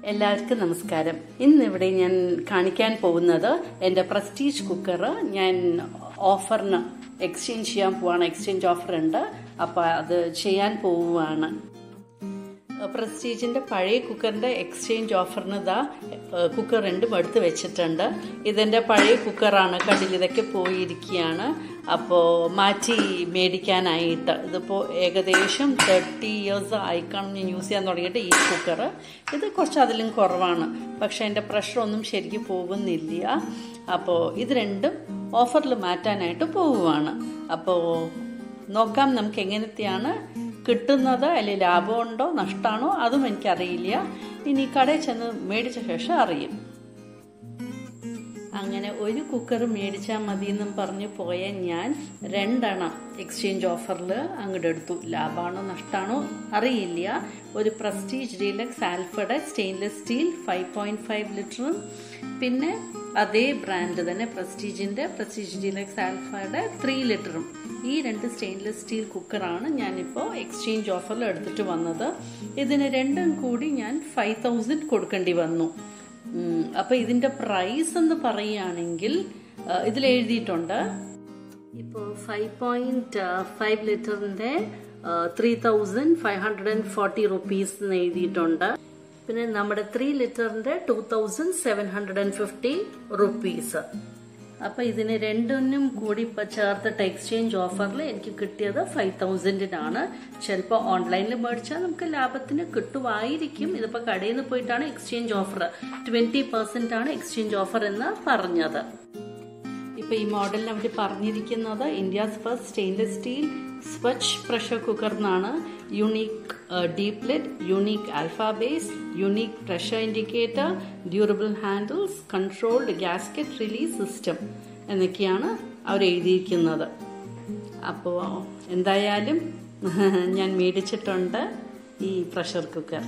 എല്ലാവർക്കും നമസ്കാരം ഇന്നിവിടെ ഞാൻ കാണിക്കാൻ പോകുന്നത് എൻ്റെ പ്രസ്റ്റീജ് കുക്കർ ഞാൻ ഓഫറിന് എക്സ്ചേഞ്ച് ചെയ്യാൻ പോവാണ് എക്സ്ചേഞ്ച് ഓഫർ ഉണ്ട് അപ്പോൾ അത് ചെയ്യാൻ പോവുകയാണ് പ്രസ്റ്റീജിന്റെ പഴയ കുക്കറിന്റെ എക്സ്ചേഞ്ച് ഓഫറിന് ഇതാ കുക്കർ രണ്ടും എടുത്ത് വെച്ചിട്ടുണ്ട് ഇതെന്റെ പഴയ കുക്കറാണ് കണ്ടിൽ ഇതൊക്കെ പോയിരിക്കുകയാണ് അപ്പോൾ മാറ്റി മേടിക്കാനായിട്ട് ഇതിപ്പോൾ ഏകദേശം തേർട്ടി ഇയേഴ്സ് ആയിക്കാണ് ഞാൻ യൂസ് ചെയ്യാൻ തുടങ്ങിയിട്ട് ഈ കുക്കർ ഇത് കുറച്ച് അതിലും കുറവാണ് പക്ഷേ എൻ്റെ പ്രഷറൊന്നും ശരിക്കും പോകുന്നില്ല അപ്പോൾ ഇത് രണ്ടും ഓഫറിൽ മാറ്റാനായിട്ട് പോവുകയാണ് അപ്പോൾ നോക്കാം നമുക്ക് എങ്ങനത്തെയാണ് കിട്ടുന്നത് അല്ലെങ്കിൽ ലാഭമുണ്ടോ നഷ്ടമാണോ അതും എനിക്കറിയില്ല ഇനി കടയിൽ ചെന്ന് മേടിച്ച ശേഷം അറിയും അങ്ങനെ ഒരു കുക്കർ മേടിച്ചാൽ മതി എന്നും പറഞ്ഞ് പോയ ഞാൻ രണ്ടെണ്ണം എക്സ്ചേഞ്ച് ഓഫറിൽ അങ്ങോട്ട് എടുത്തു ലാഭമാണോ നഷ്ടമാണോ അറിയില്ല ഒരു പ്രസ്റ്റീജ് ഡീലക്സ് ആൽഫയുടെ stainless steel five point five ലിറ്ററും പിന്നെ അതേ ബ്രാൻഡ് തന്നെ പ്രസ്റ്റീജിന്റെ പ്രസ്റ്റീജ് ഡീലക്സ് ആൽഫയുടെ ത്രീ ലിറ്ററും ഈ രണ്ട് സ്റ്റെയിൻലെസ് സ്റ്റീൽ കുക്കറാണ് ഞാനിപ്പോൾ എക്സ്ചേഞ്ച് ഓഫറിൽ എടുത്തിട്ട് വന്നത് ഇതിന് രണ്ടും കൂടി ഞാൻ ഫൈവ് തൗസൻഡ് കൊടുക്കേണ്ടി വന്നു അപ്പോൾ ഇതിൻ്റെ പ്രൈസ് എന്ന് പറയുകയാണെങ്കിൽ ഇതിൽ എഴുതിയിട്ടുണ്ട് ഇപ്പോൾ ഫൈവ് പോയിന്റ് ഫൈവ് ലിറ്ററിൻ്റെ three thousand five hundred and forty rupees എന്ന് എഴുതിയിട്ടുണ്ട് പിന്നെ നമ്മുടെ ത്രീ ലിറ്ററിൻ്റെ two thousand seven hundred and fifty rupees അപ്പൊ ഇതിന് രണ്ടിനും കൂടി ഇപ്പൊ ചേർത്തിട്ട് എക്സ്ചേഞ്ച് ഓഫറിൽ എനിക്ക് കിട്ടിയത് ഫൈവ് തൗസൻഡിനാണ് ചിലപ്പോൾ ഓൺലൈനിൽ മേടിച്ചാൽ നമുക്ക് ലാഭത്തിന് കിട്ടുമായിരിക്കും ഇതിപ്പോ കടയിൽ നിന്ന് പോയിട്ടാണ് എക്സ്ചേഞ്ച് ഓഫർ ട്വന്റി പെർസെന്റ് ആണ് എക്സ്ചേഞ്ച് ഓഫർ എന്ന് പറഞ്ഞത് ഇപ്പൊ ഈ മോഡലിന് അവർ പറഞ്ഞിരിക്കുന്നത് India's first stainless steel Svachh pressure cooker എന്നാണ് unique deep lid unique alpha base unique pressure indicator durable handles controlled gasket release system എന്നൊക്കെയാണ് അവർ എഴുതിയിരിക്കുന്നത് അപ്പോൾ എന്തായാലും ഞാൻ മേടിച്ചിട്ടുണ്ട് ഈ പ്രഷർ കുക്കർ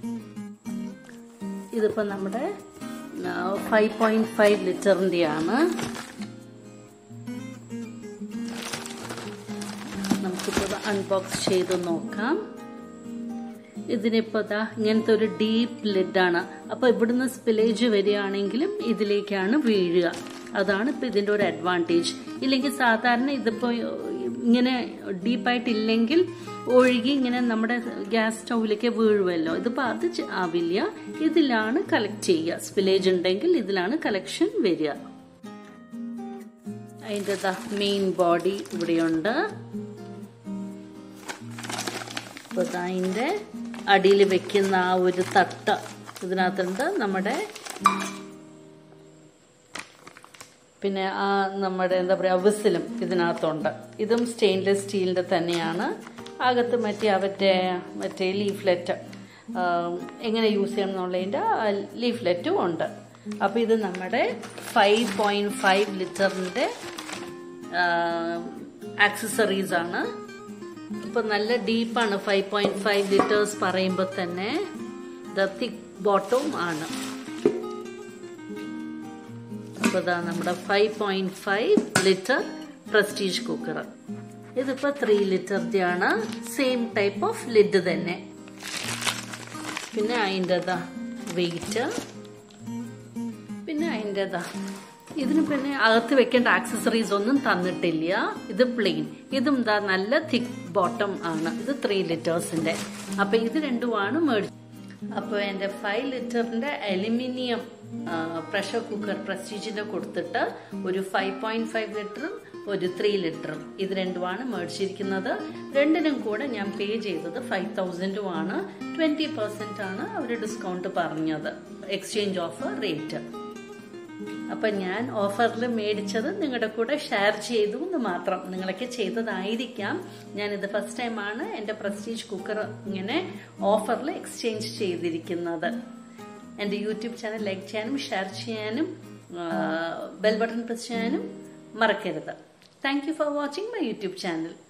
ഇതിപ്പോൾ നമ്മുടെ ഫൈവ് പോയിന്റ് ഫൈവ് ലിറ്ററിൻ്റെയാണ് നമുക്കിപ്പോൾ അൺബോക്സ് ചെയ്ത് നോക്കാം ഇതിനിപ്പോൾ ഇതാ ഇങ്ങനത്തെ ഒരു ഡീപ്പ് ലിഡാണ് അപ്പോൾ ഇവിടുന്ന് സ്പിലേജ് വരികയാണെങ്കിലും ഇതിലേക്കാണ് വീഴുക അതാണ് ഇപ്പം ഇതിൻ്റെ ഒരു അഡ്വാൻറ്റേജ് ഇല്ലെങ്കിൽ സാധാരണ ഇതിപ്പോൾ ഇങ്ങനെ ഡീപ്പായിട്ടില്ലെങ്കിൽ ഒഴുകി ഇങ്ങനെ നമ്മുടെ ഗ്യാസ് സ്റ്റൗവിലേക്ക് വീഴുമല്ലോ ഇതിപ്പോൾ അത് ആവില്ല ഇതിലാണ് കളക്ട് ചെയ്യുക സ്പിലേജ് ഉണ്ടെങ്കിൽ ഇതിലാണ് കളക്ഷൻ വരിക അതിൻ്റെ മെയിൻ ബോഡി ഇവിടെയുണ്ട് അപ്പോൾ അതിൻ്റെ അടിയിൽ വെക്കുന്ന ആ ഒരു തട്ട ഇതിനകത്തുണ്ട് നമ്മുടെ പിന്നെ ആ നമ്മുടെ എന്താ പറയുക വിസിലും ഇതിനകത്തുണ്ട് ഇതും സ്റ്റെയിൻലെസ് സ്റ്റീലിൻ്റെ തന്നെയാണ് അകത്ത് മറ്റേ അവരുടെ മറ്റേ ലീഫ്ലെറ്റ് എങ്ങനെ യൂസ് ചെയ്യണം എന്നുള്ളതിൻ്റെ ലീഫ്ലെറ്റും ഉണ്ട് അപ്പോൾ ഇത് നമ്മുടെ ഫൈവ് പോയിൻറ്റ് ഫൈവ് ലിറ്ററിൻ്റെ ആക്സസറീസ് ആണ് ഇപ്പൊ നല്ല ഡീപ്പാണ് ഫൈവ് പോയിന്റ് ഫൈവ് ലിറ്റേഴ്സ് പറയുമ്പോൾ തന്നെ ദ തിക് ബോട്ടവും ആണ് അപ്പൊ ഇതാ നമ്മുടെ five point five liter Prestige cooker ഇതിപ്പോ ത്രീ ലിറ്ററിന്റെ ആണ് സെയിം ടൈപ്പ് ഓഫ് ലിഡ് തന്നെ പിന്നെ അതിൻ്റെതാ വെയിറ്റ് പിന്നെ അതിൻ്റെതാ ഇതിന് പിന്നെ അകത്ത് വെക്കേണ്ട ആക്സസറീസ് ഒന്നും തന്നിട്ടില്ല ഇത് പ്ലെയിൻ ഇതും ഇതാ നല്ല തിക് ബോട്ടം ആണ് ഇത് ത്രീ ലിറ്റേഴ്സിന്റെ അപ്പൊ ഇത് രണ്ടുമാണ് മേടിച്ചത് അപ്പോൾ എൻ്റെ ഫൈവ് ലിറ്ററിന്റെ അലുമിനിയം പ്രഷർ കുക്കർ പ്രസ്റ്റീജിന്റെ കൊടുത്തിട്ട് ഒരു ഫൈവ് പോയിന്റ് ഫൈവ് ലിറ്ററും ഒരു ത്രീ ലിറ്ററും ഇത് രണ്ടുമാണ് മേടിച്ചിരിക്കുന്നത് രണ്ടിനും കൂടെ ഞാൻ പേ ചെയ്തത് ഫൈവ് തൗസൻഡും ആണ് ട്വന്റി പെർസെന്റ് ആണ് അവർ ഡിസ്കൗണ്ട് പറഞ്ഞത് എക്സ്ചേഞ്ച് ഓഫർ റേറ്റ് അപ്പം ഞാൻ ഓഫറിൽ മേടിച്ചത് നിങ്ങളുടെ കൂടെ ഷെയർ ചെയ്തു എന്ന് മാത്രം നിങ്ങളൊക്കെ ചെയ്തതായിരിക്കാം ഞാനിത് ഫസ്റ്റ് ടൈമാണ് എൻ്റെ പ്രസ്റ്റീജ് കുക്കർ ഇങ്ങനെ ഓഫറിൽ എക്സ്ചേഞ്ച് ചെയ്തിരിക്കുന്നത് എൻ്റെ യൂട്യൂബ് ചാനൽ ലൈക്ക് ചെയ്യാനും ഷെയർ ചെയ്യാനും ബെൽ ബട്ടൺ പ്രസ് ചെയ്യാനും മറക്കരുത് thank you for watching my YouTube channel